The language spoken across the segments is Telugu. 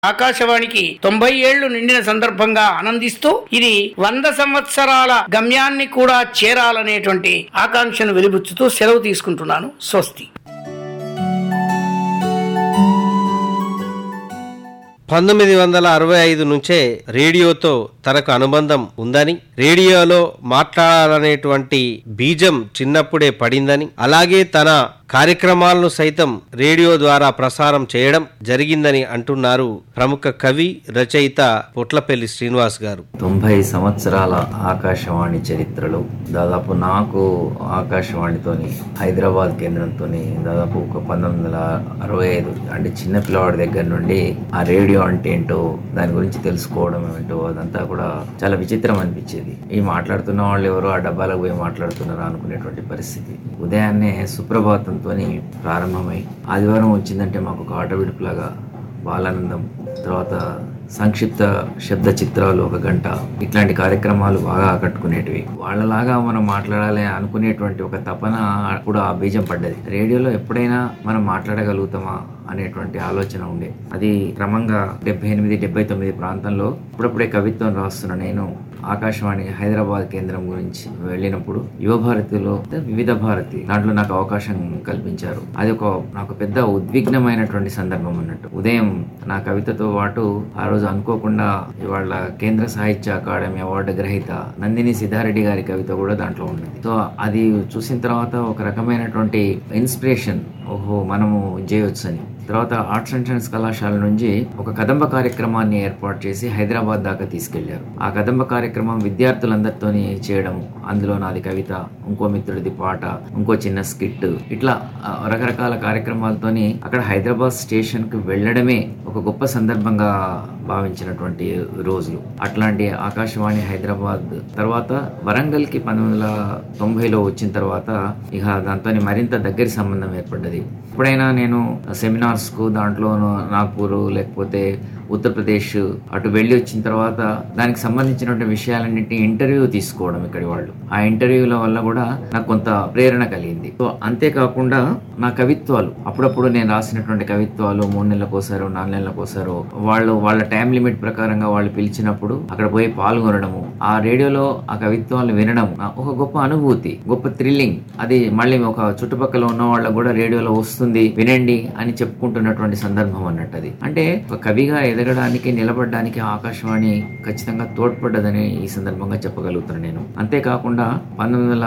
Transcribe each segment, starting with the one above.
ఆకాశవాణికి తొంభై ఏళ్లు నిండిన సందర్భంగా ఆనందిస్తూ ఇది వంద సంవత్సరాల గమ్యాన్ని కూడా చేరాలనేటువంటి ఆకాంక్షను వెలిబుచ్చుతూ సెలవు తీసుకుంటున్నాను స్వస్తి పంతొమ్మిది వందల అరవై ఐదు నుంచే రేడియోతో తనకు అనుబంధం ఉందని రేడియోలో మాట్లాడాలనేటువంటి బీజం చిన్నప్పుడే పడిందని అలాగే తన కార్యక్రమాలను సైతం రేడియో ద్వారా ప్రసారం చేయడం జరిగిందని అంటున్నారు ప్రముఖ కవి రచయిత పొట్లపల్లి శ్రీనివాస్ గారు తొంభై సంవత్సరాల ఆకాశవాణి చరిత్రలో దాదాపు నాకు ఆకాశవాణితోని హైదరాబాద్ కేంద్రంతోని దాదాపు ఒక పంతొమ్మిది వందల అరవై ఐదు అంటే చిన్న పిల్లవాడి దగ్గర నుండి ఆ రేడియో అంటే ఏంటో దాని గురించి తెలుసుకోవడం ఏంటో అదంతా కూడా చాలా విచిత్రం అనిపించేది ఈ మాట్లాడుతున్న వాళ్ళు ఎవరో ఆ డబ్బాలకు పోయి మాట్లాడుతున్నారా అనుకునేటువంటి పరిస్థితి ఉదయాన్నే సుప్రభాతంతో ప్రారంభమై ఆదివారం వచ్చిందంటే మాకు ఒక ఆట విడుపులాగా బాలానందం తర్వాత సంక్షిప్త శబ్ద చిత్రాలు ఒక గంట ఇట్లాంటి కార్యక్రమాలు బాగా ఆకట్టుకునేటివి వాళ్ళలాగా మనం మాట్లాడాలి అనుకునేటువంటి ఒక తపన కూడా ఆ బీజం పడ్డది రేడియోలో ఎప్పుడైనా మనం మాట్లాడగలుగుతామా అనేటువంటి ఆలోచన ఉండే అది క్రమంగా డెబ్బై ఎనిమిది డెబ్బై తొమ్మిది ప్రాంతంలో ఇప్పుడప్పుడే కవిత్వం రాస్తున్న నేను ఆకాశవాణి హైదరాబాద్ కేంద్రం గురించి వెళ్ళినప్పుడు యువ భారతిలో వివిధ భారతి దాంట్లో నాకు అవకాశం కల్పించారు అది ఒక నాకు పెద్ద ఉద్విగ్నమైనటువంటి సందర్భం అన్నట్టు ఉదయం నా కవితతో పాటు ఆ రోజు అనుకోకుండా ఇవాళ కేంద్ర సాహిత్య అకాడమీ అవార్డు గ్రహీత నందిని సిద్ధారెడ్డి గారి కవిత కూడా దాంట్లో ఉన్నది సో అది చూసిన తర్వాత ఒక రకమైనటువంటి ఇన్స్పిరేషన్ ఓహో మనము చేయొచ్చు అని తర్వాత ఆర్ట్స్ అండ్ సైన్స్ కళాశాల నుంచి ఒక కదంబ కార్యక్రమాన్ని ఏర్పాటు చేసి హైదరాబాద్ దాకా తీసుకెళ్లారు ఆ కదంబ కార్యక్రమం విద్యార్థులందరితోని చేయడం అందులో నాది కవిత ఇంకో మిత్రుడిది పాట ఇంకో చిన్న స్కిట్ ఇట్లా ఆ, రకరకాల కార్యక్రమాలతోని అక్కడ హైదరాబాద్ స్టేషన్ కు వెళ్ళడమే ఒక గొప్ప సందర్భంగా భావించినటువంటి రోజులు అట్లాంటి ఆకాశవాణి హైదరాబాద్ తర్వాత వరంగల్ కి పంతొమ్మిది వందల తొంభైలో వచ్చిన తర్వాత ఇక దాంతో మరింత దగ్గరి సంబంధం ఏర్పడ్డది ఎప్పుడైనా నేను సెమినార్స్ కు దాంట్లో నాగ్పూర్ లేకపోతే ఉత్తరప్రదేశ్ అటు వెళ్ళి వచ్చిన తర్వాత దానికి సంబంధించినటువంటి విషయాలన్నింటినీ ఇంటర్వ్యూ తీసుకోవడం ఇక్కడి వాళ్ళు ఆ ఇంటర్వ్యూల వల్ల కూడా నాకు కొంత ప్రేరణ కలిగింది సో అంతేకాకుండా నా కవిత్వాలు అప్పుడప్పుడు నేను రాసినటువంటి కవిత్వాలు మూడు నెలలకోసారో నాలుగు నెలలకోసారో వాళ్ళు వాళ్ళ టైం లిమిట్ ప్రకారంగా వాళ్ళు పిలిచినప్పుడు అక్కడ పోయి పాల్గొనడము ఆ రేడియోలో ఆ కవిత్వాలు వినడం నా- ఒక గొప్ప అనుభూతి గొప్ప థ్రిల్లింగ్ అది మళ్ళీ ఒక చుట్టుపక్కల ఉన్న వాళ్ళకు కూడా రేడియోలో వస్తుంది వినండి అని చెప్పుకుంటున్నటువంటి సందర్భం అన్నట్టు అది అంటే ఒక కవిగా ఎదగడానికి నిలబడడానికి ఆకాశవాణి ఖచ్చితంగా తోడ్పడ్డదని ఈ సందర్భంగా చెప్పగలుగుతాను నేను అంతేకాకుండా పంతొమ్మిది వందల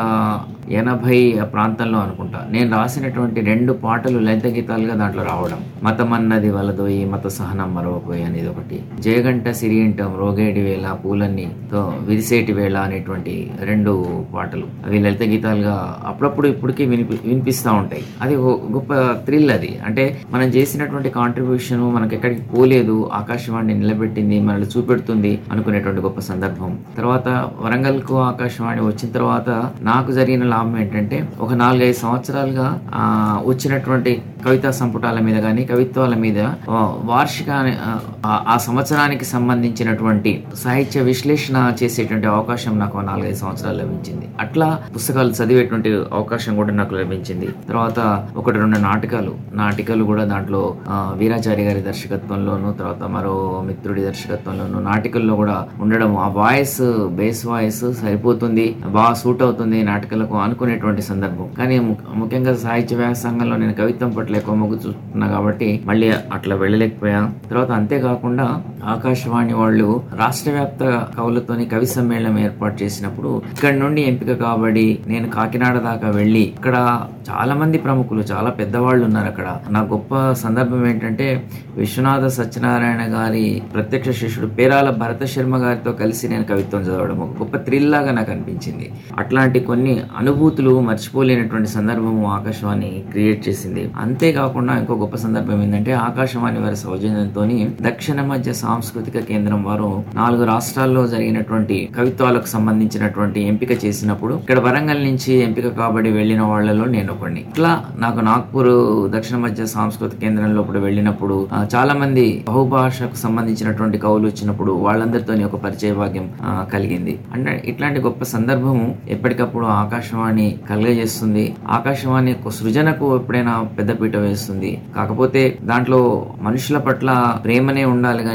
ఎనభై ఆ ప్రాంతంలో అనుకుంటా నేను రాసినటువంటి రెండు పాటలు లలిత గీతాలుగా దాంట్లో రావడం మతం అన్నది వలదోయి మత సహనం మరవపోయి అనేది ఒకటి జయగంట సిరియింటం రోగేడి వేళ పూలన్నీ తో విరిసేటి వేళ అనేటువంటి రెండు పాటలు అవి లలిత గీతాలుగా అప్పుడప్పుడు ఇప్పటికీ వినిపి వినిపిస్తూ ఉంటాయి అది ఓ గొప్ప థ్రిల్ అది అంటే మనం చేసినటువంటి కాంట్రిబ్యూషన్ మనకి ఎక్కడికి పోలేదు ఆకాశవాణి నిలబెట్టింది మనల్ని చూపెడుతుంది అనుకునేటువంటి గొప్ప సందర్భం తర్వాత వరంగల్ కు ఆకాశవాణి వచ్చిన తర్వాత నాకు జరిగిన లాభం ఏంటంటే ఒక నాలుగైదు సంవత్సరాలుగా ఆ, వచ్చినటువంటి కవితా సంపుటాల మీద కానీ కవిత్వాల మీద ఆ, వార్షిక ఆ, ఆ సంవత్సరానికి సంబంధించినటువంటి సాహిత్య విశ్లేషణ చేసేటువంటి అవకాశం నాకు ఆ నాలుగైదు సంవత్సరాలు లభించింది అట్లా పుస్తకాలు చదివేటువంటి అవకాశం కూడా నాకు లభించింది తర్వాత ఒకటి రెండు నాటకాలు నాటికలు కూడా దాంట్లో ఆ, వీరాచారి గారి దర్శకత్వంలోను తర్వాత మరో మిత్రుడి దర్శకత్వంలోను నాటికల్లో కూడా ఉండడం ఆ వాయిస్ బేస్ వాయిస్ సరిపోతుంది బాగా సూట్ అవుతుంది నాటకాలకు అనుకునేటువంటి సందర్భం కానీ ము- ముఖ్యంగా సాహిత్య వ్యాసంగంలో నేను కవిత్వం పట్ల ఎక్కువ మొగ్గు చూస్తున్నా కాబట్టి మళ్ళీ అట్లా వెళ్ళలేకపోయా తర్వాత అంతేకాకుండా ఆకాశవాణి వాళ్ళు రాష్ట్ర వ్యాప్త కవులతోని కవి సమ్మేళనం ఏర్పాటు చేసినప్పుడు ఇక్కడ నుండి ఎంపిక కాబడి నేను కాకినాడ దాకా వెళ్ళి ఇక్కడ చాలా మంది ప్రముఖులు చాలా పెద్దవాళ్ళు ఉన్నారు అక్కడ నా గొప్ప సందర్భం ఏంటంటే విశ్వనాథ సత్యనారాయణ గారి ప్రత్యక్ష శిష్యుడు పేరాల భరత శర్మ గారితో కలిసి నేను కవిత్వం చదవడం ఒక గొప్ప థ్రిల్ లాగా నాకు అనిపించింది అట్లాంటి కొన్ని అనుభూతులు మర్చిపోలేనటువంటి సందర్భం ఆకాశవాణి క్రియేట్ చేసింది అంతేకాకుండా ఇంకో గొప్ప సందర్భం ఏంటంటే ఆకాశవాణి వారి సౌజన్యంతో దక్షిణ మధ్య సాంస్కృతిక కేంద్రం వారు నాలుగు రాష్ట్రాల్లో జరిగినటువంటి కవిత్వాలకు సంబంధించినటువంటి ఎంపిక చేసినప్పుడు ఇక్కడ వరంగల్ నుంచి ఎంపిక కాబడి వెళ్ళిన వాళ్ళలో నేను ఒకడిని ఇట్లా నాకు నాగ్పూర్ దక్షిణ మధ్య సాంస్కృతిక కేంద్రంలో ఇప్పుడు వెళ్ళినప్పుడు ఆ, చాలా మంది బహుభాషకు సంబంధించినటువంటి కవులు వచ్చినప్పుడు వాళ్ళందరితో ఒక పరిచయ భాగ్యం ఆ, కలిగింది అంటే ఇట్లాంటి గొప్ప సందర్భము ఎప్పటికప్పుడు ఆకాశవాణి కలుగజేస్తుంది ఆకాశవాణి యొక్క సృజనకు ఎప్పుడైనా పెద్దపీట వేస్తుంది కాకపోతే కాకపోతే దాంట్లో మనుషుల పట్ల ప్రేమనే ఉండాలి